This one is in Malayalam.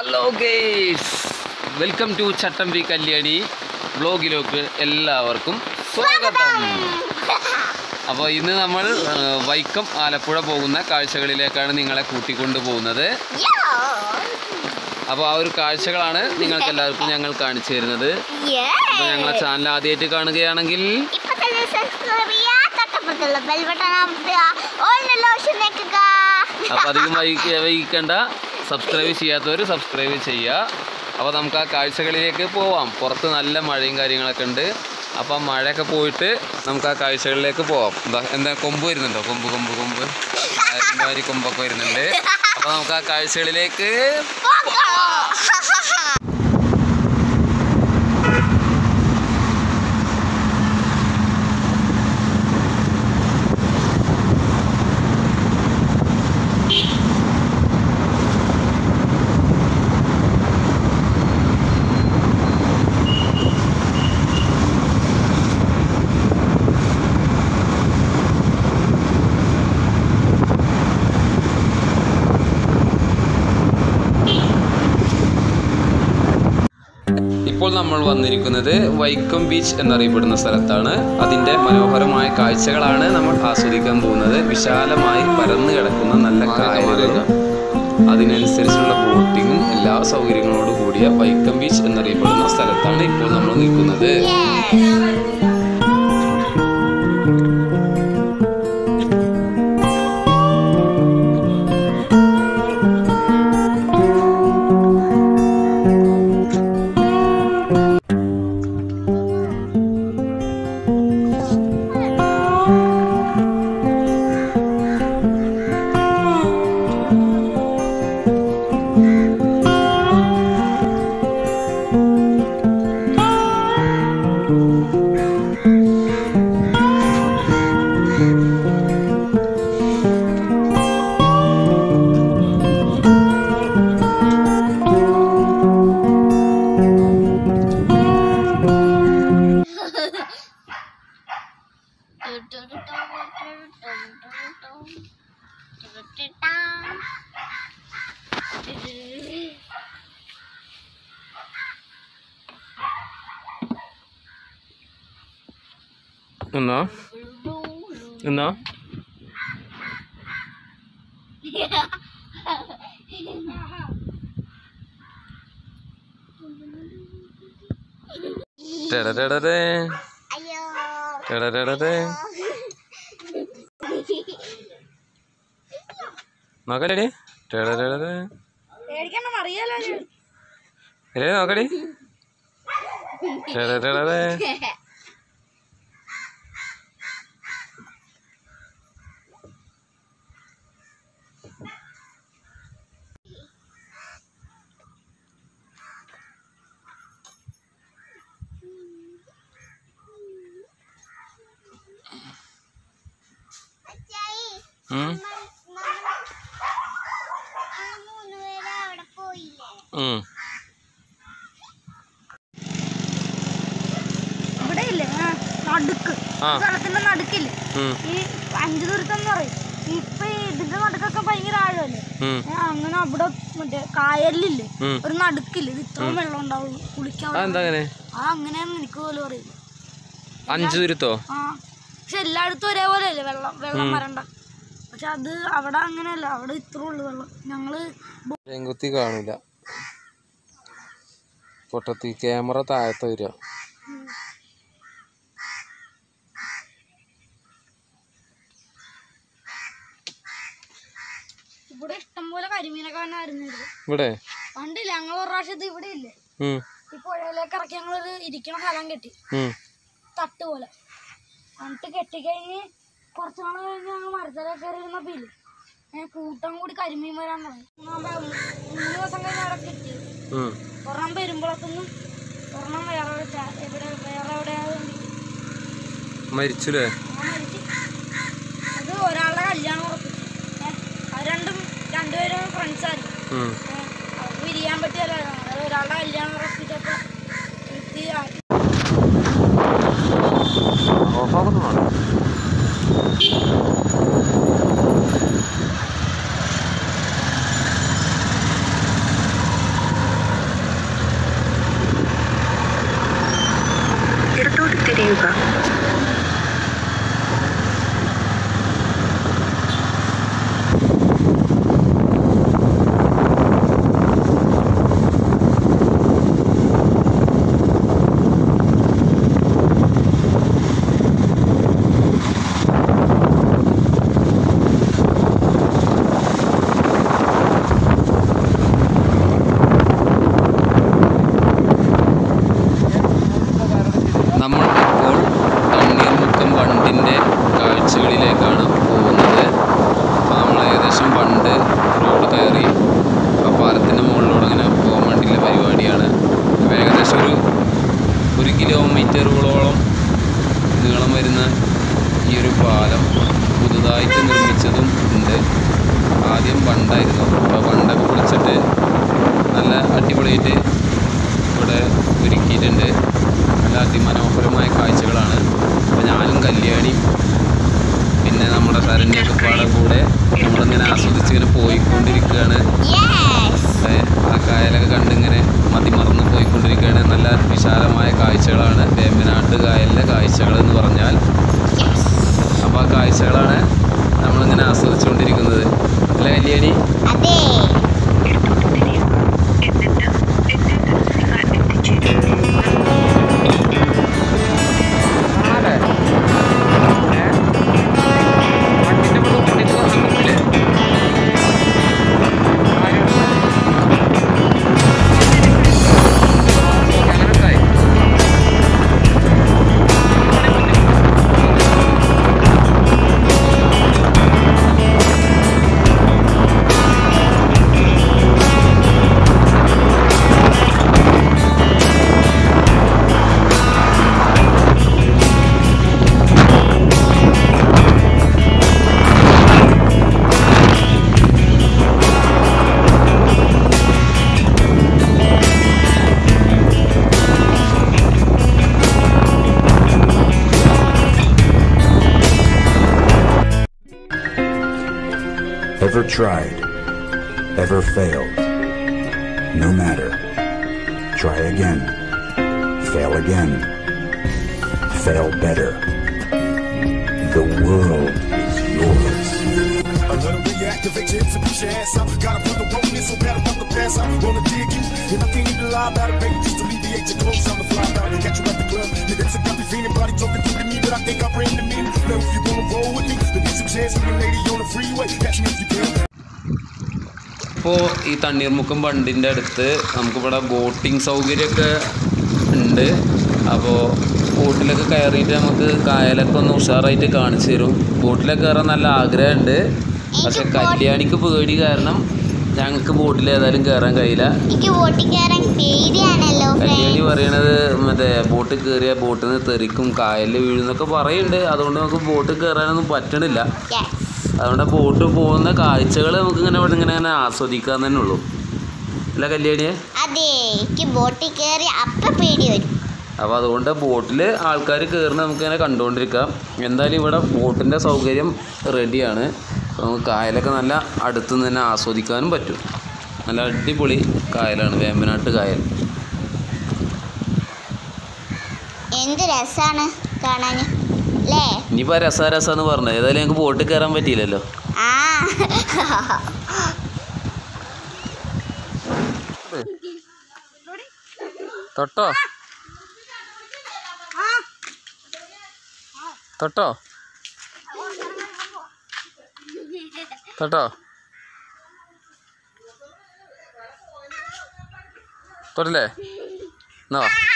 Hello guys welcome to Chattambi Kalyani വ്ലോഗിലേക്ക് എല്ലാവർക്കും സ്വാഗതം അപ്പോൾ ഇന്ന് നമ്മൾ ആ, വൈക്കം ആലപ്പുഴ പോകുന്ന കാഴ്ചകളിലേക്കാണ് നിങ്ങളെ കൂട്ടിക്കൊണ്ടു പോകുന്നത് അപ്പോൾ ആ ഒരു കാഴ്ചകളാണ് നിങ്ങൾക്ക് എല്ലാവർക്കും ഞങ്ങൾ കാണിച്ചു തരുന്നത് അപ്പോൾ ഞങ്ങളെ ചാനൽ ആദ്യമായിട്ട് കാണുകയാണെങ്കിൽ ഇപ്പൊ തന്നെ സബ്സ്ക്രൈബ് ചെയ്യാ തൊട്ടപ്പുറത്തുള്ള ബെൽ ബട്ടൺ അമർത്തുക ഓളിലുള്ള ഓപ്ഷൻ ഞെക്കുക അപ്പോൾ അധികം വൈകി വൈകിക്കേണ്ട സബ്സ്ക്രൈബ് ചെയ്യാത്തവർ സബ്സ്ക്രൈബ് ചെയ്യുക അപ്പോൾ നമുക്ക് ആ കാഴ്ചകളിലേക്ക് പോവാം പുറത്ത് നല്ല മഴയും കാര്യങ്ങളൊക്കെ ഉണ്ട് അപ്പോൾ ആ മഴയൊക്കെ പോയിട്ട് നമുക്ക് ആ കാഴ്ചകളിലേക്ക് പോവാം എന്താ എന്താ കൊമ്പ് വരുന്നുണ്ടോ കൊമ്പ് കൊമ്പ് കൊമ്പ് മാതിരി കൊമ്പൊക്കെ വരുന്നുണ്ട് അപ്പോൾ നമുക്ക് ആ കാഴ്ചകളിലേക്ക് ഇപ്പോൾ നമ്മൾ വന്നിരിക്കുന്നത് വൈക്കം ബീച്ച് എന്നറിയപ്പെടുന്ന സ്ഥലത്താണ് അതിൻ്റെ മനോഹരമായ കാഴ്ചകളാണ് നമ്മൾ ആസ്വദിക്കാൻ പോകുന്നത് വിശാലമായി പരന്നു കിടക്കുന്ന നല്ല കായലുകളും അതിനനുസരിച്ചുള്ള ബോട്ടിങ്ങും എല്ലാ സൗകര്യങ്ങളോട് കൂടിയ വൈക്കം ബീച്ച് എന്നറിയപ്പെടുന്ന സ്ഥലത്താണ് ഇപ്പോൾ നമ്മൾ നിൽക്കുന്നത് എന്നാ എന്നാ ടെടടെടടെ, അയ്യോ ടെടടെടടെ. നോക്കടി ടെടടെടടെ. പേടിക്കണം അറിയാലോ ഇല്ലേ നോക്കടി ടെടടെടടെ. ഉം, മൂന്ന് പേര് അവിടെ പോയില്ലേ ഉം. ഇവിടെ ഇല്ലേ ആ, നടുക്ക് ആ. സ്ഥലത്തിന്റെ നടുക്കില്ലേ ഉം, ഈ അഞ്ചു ദൂരത്ത് എന്ന് പറയും ഇപ്പൊ ഈ ഇതിന്റെ നടുക്കൊക്കെ ഭയങ്കര ആഴമല്ലേ ഉം, ഏ, അങ്ങനെ അവിടെ മറ്റേ കായലില്ലേ ഉം. ഒരു നടുക്കില്ലേ ഇത് ഇത്രയും വെള്ളം ഉണ്ടാവുള്ളൂ കുളിക്കാൻ അതെന്താ അങ്ങനെ ആ അങ്ങനെയാന്ന് എനിക്ക് പോലും അറിയില്ല അഞ്ചു തുരുത്തോ ആ പക്ഷെ എല്ലായിടത്തും ഒരേപോലെ അല്ലേ വെള്ളം വെള്ളം വരണ്ട പക്ഷെ അത് അവിടെ അങ്ങനെയല്ല അവിടെ ഇത്രേ ഉള്ളു വെള്ളം ഞങ്ങള് ബോ- ചെങ്കുത്തി കാണില്ല പൊട്ടത്തി ക്യാമറ താഴത്ത് വരിക ഇവിടെ ഇഷ്ടംപോലെ കരിമീനൊക്കെ വന്നായിരുന്നു ഇത് ഇവിടെ പണ്ടില്ല ഞങ്ങൾ ഒരു പ്രാവശ്യത്ത് ഇവിടെ ഇല്ലേ ഉം, ഈ പുഴയിലേക്ക് ഇറക്കി ഞങ്ങളൊരു ഇരിക്കണ സ്ഥലം കെട്ടി ഉം. തട്ട് പോലെ എന്നിട്ട് കെട്ടിക്കഴിഞ്ഞ് കുറച്ച് നാൾ കഴിഞ്ഞ് ഞങ്ങൾ മരത്തിലൊക്കെ കയറി ഇരുന്നപ്പോ ഇല്ലേ ഏ, കൂട്ടം കൂടി കരിമീൻ വരാൻ തുടങ്ങി മൂന്നാം പ- മൂന്ന് ദിവസം കഴിഞ്ഞ് അവിടെ കിട്ടിയത് ഉം. ഒരെണ്ണം വരുമ്പോഴൊക്കൊന്നും ഒരെണ്ണം വേറെ എവിടെ ചാ- എവിടെ വേറെ എവിടെ മരിച്ചുല്ലേ അത് ഒരാളുടെ കല്യാണം ഉറപ്പിച്ചു ഏഹ് അത് രണ്ടും രണ്ടുപേരും ഫ്രണ്ട്സായിരുന്നു ഉം. ഏഹ് അവർക്ക് പിരിയാൻ പറ്റിയല്ലോ അത് ഒരാളുടെ കല്യാണം ഉറപ്പിച്ചപ്പോ ഇത് ആക്കി ഓഫാകുന്നതാണ് നല്ല അടിപൊളിയായിട്ട് ഇവിടെ ഒരുക്കിയിട്ടുണ്ട് നല്ല അതിമനോഹരമായ കാഴ്ചകളാണ് അപ്പോൾ ഞാനും കല്യാണിയും പിന്നെ നമ്മുടെ ശരണ്യൊക്കെ പാടെ കൂടെ നമ്മളിങ്ങനെ ആസ്വദിച്ച് ഇങ്ങനെ പോയിക്കൊണ്ടിരിക്കുകയാണ് യെസ് ഏ, ആ കായലൊക്കെ കണ്ടിങ്ങനെ മതിമറന്ന് പോയിക്കൊണ്ടിരിക്കുകയാണ് നല്ല വിശാലമായ കാഴ്ചകളാണ് വേമ്പനാട്ട് കായലിലെ കാഴ്ചകൾ എന്ന് പറഞ്ഞാൽ യെസ് അപ്പോൾ ആ കാഴ്ചകളാണ് നമ്മളിങ്ങനെ ആസ്വദിച്ചുകൊണ്ടിരിക്കുന്നത് അല്ലേ കല്യാണി അതെ Ever tried? Ever failed? No matter. Try again. Fail again. Fail better. The world is yours. A little reactivate your hips and push your ass out. Gotta put the roll in, so better put the pass out. Wanna dig you, and I can't even lie about it, baby. Just alleviate your clothes, I'm the fly out. Catch you at the club. Your lips are got me feeling, body talking through to me, but I think I bring the meaning. Now if you wanna roll with me, then get some chance with a lady on the freeway. Catch me if you can. ഇപ്പോൾ ഈ തണ്ണീർമുക്കം ബണ്ടിൻ്റെ അടുത്ത് നമുക്കിവിടെ ബോട്ടിംഗ് സൗകര്യമൊക്കെ ഉണ്ട് അപ്പോൾ ബോട്ടിലൊക്കെ കയറിയിട്ട് നമുക്ക് കായലൊക്കെ ഒന്ന് ഉഷാറായിട്ട് കാണിച്ചു തരും ബോട്ടിലൊക്കെ കയറാൻ നല്ല ആഗ്രഹമുണ്ട് പക്ഷെ കല്യാണിക്ക് പേടി കാരണം ഞങ്ങൾക്ക് ബോട്ടിൽ ഏതായാലും കയറാൻ കഴിയില്ല എനിക്ക് ബോട്ടിൽ കയറാൻ പേടിയാണല്ലോ കല്യാണി ഫ്രണ്ട് പറയണത് മറ്റേ ബോട്ട് കയറിയ ബോട്ടിൽ നിന്ന് തെറിക്കും കായലിൽ വീഴുന്നൊക്കെ പറയുന്നുണ്ട് അതുകൊണ്ട് നമുക്ക് ബോട്ട് കയറാനൊന്നും പറ്റണില്ല യെസ് അതുകൊണ്ട് ബോട്ട് പോകുന്ന കാഴ്ചകൾ നമുക്ക് ഇങ്ങനെ ഇവിടെ ഇങ്ങനെ ഇങ്ങനെ ആസ്വദിക്കാൻ തന്നെ ഉള്ളൂ അല്ല കല്യാണിയെ അതെ എനിക്ക് ബോട്ടിൽ കയറി അപ്പ പേടി വരും അപ്പോൾ അതുകൊണ്ട് ബോട്ടിൽ ആൾക്കാർ കയറുന്ന നമുക്കിങ്ങനെ കണ്ടുകൊണ്ടിരിക്കാം എന്തായാലും ഇവിടെ ബോട്ടിൻ്റെ സൗകര്യം റെഡിയാണ് അപ്പോൾ നമുക്ക് കായലൊക്കെ നല്ല അടുത്ത് നിന്ന് തന്നെ ആസ്വദിക്കാനും പറ്റും നല്ല അടിപൊളി കായലാണ് വേമ്പനാട്ട് കായൽ എന്ത് രസാണ് കാണാൻ അല്ലേ ഇനിയിപ്പോൾ രസ രസമെന്ന് പറഞ്ഞത് ഏതായാലും ഞങ്ങൾക്ക് ബോട്ടിൽ കയറാൻ പറ്റിയില്ലല്ലോ ആ തൊട്ടോ തൊട്ടോ തൊട്ടോ തൊട്ടില്ലേ എന്നോ